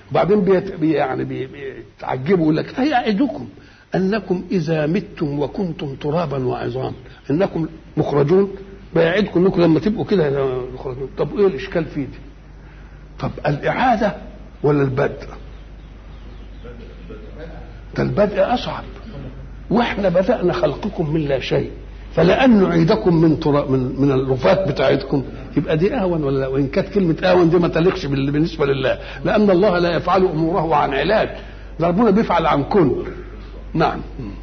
وبعدين بيت بي يعني بي- بيتعجبوا يقول لك أيعدكم أنكم إذا متم وكنتم ترابا وعظام أنكم مخرجون بيعدكم أنكم لما تبقوا كده مخرجون طب إيه الإشكال في دي؟ طب الإعادة ولا البدء؟ ده البدء أصعب واحنا بدأنا خلقكم من لا شيء فلأن نعيدكم من ترا من من الرفات بتاعتكم يبقى دي اهون ولا لا؟ وان كانت كلمه اهون دي ما تليقش بال- بالنسبه لله لان الله لا يفعل اموره عن علاج ده ربنا بيفعل عن كل نعم